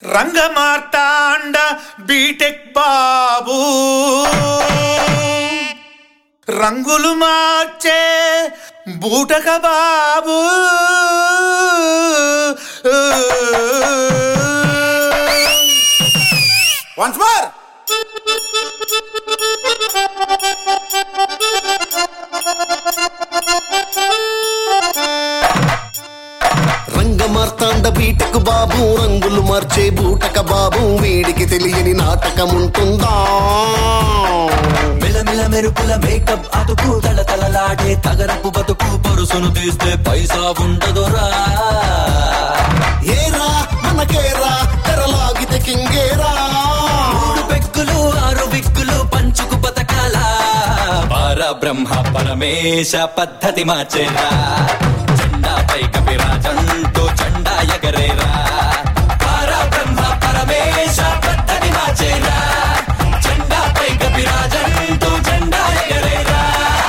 Rangamarthanda BTech Babu రంగులు మార్చే బూటక బాబు వన్స్ మోర్ రంగమార్తాండ బీటకు బాబు రంగులు మార్చే బూటక బాబు వీడికి తెలియని నాటకం ఉంటుందా మిలమిల మెరుపుల మేకప్ అతుకు తల తలలాడే తగరపు బతుకు పరుసును తీస్తే పైసా ఉండదురా ఏరా మనకేరా తెరలాగితే కింగేరా మూడు పెక్కులు ఆరు విక్కులు పంచుకు బతకాల పర బ్రహ్మ పరమేశ పద్ధతి మార్చేరా జెండాపై కపిరాజంటూ జెండా ఎగరేరా పర బ్రహ్మ పరమేశ పద్ధతి మార్చేరా జెండాపై కపిరాజంటూ జెండా ఎగరేరా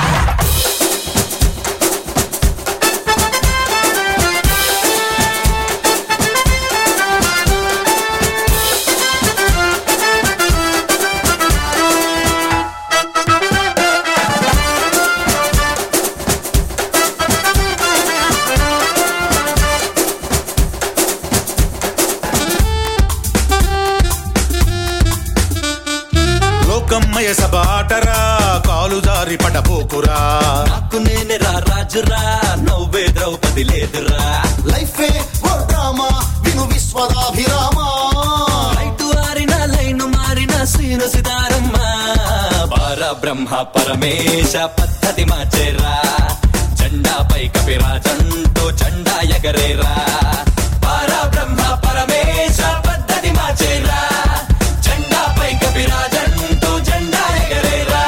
లోకమ్మయ సభ ఆటరా కాలు జారి పడబోకురా నాకు నేనే రా రాజురా నవ్వే ద్రౌపది లేదురా లైఫే ఓ డ్రామా విను విశ్వదాభిరామా లైటు ఆరిన లైను మారిన శ్రీను సితారమ్మ పర బ్రహ్మ పరమేశ పద్ధతి మార్చేరా జెండాపై కపిరాజంటూ జెండా ఎగరేరా పర బ్రహ్మ పరమేశ పద్ధతి మార్చేరా జెండాపై కపిరాజంటూ జెండా ఎగరేరా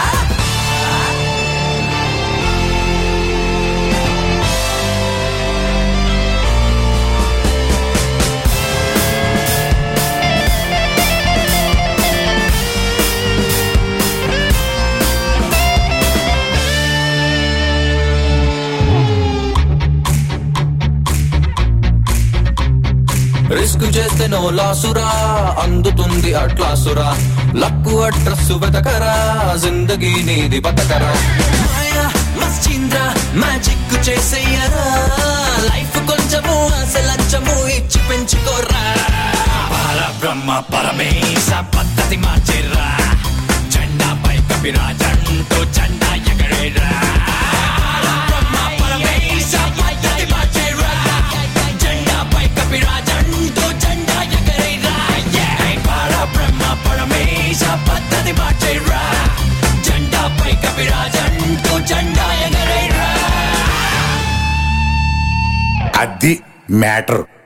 రిస్క్ చేస్తే నో లాసురా అందుతుంది అట్లాసురా లక్కు అడ్రస్ వెతకరా జిందగీ నీది బతకరా మాయా మస్చింద్ర మ్యాజిక్ చేసేయరా లైఫ్ కొంచెము అసలంచము ఇచ్చి పెంచుకోరా పర బ్రహ్మ పరమేశ పద్ధతి మార్చేరా జెండాపై కపిరాజంటూ జెండా ఎగరేరా బ్రహ్మ పరమేశ పద్ధతి మార్చేరా జెండాపై కపిరాజంటూ జెండా ఎగరేరా పర బ్రహ్మ పరమేశ పద్ధతి మార్చేరా జెండాపై కపిరాజంటూ జెండా ఎగరేరా అది మ్యాటర్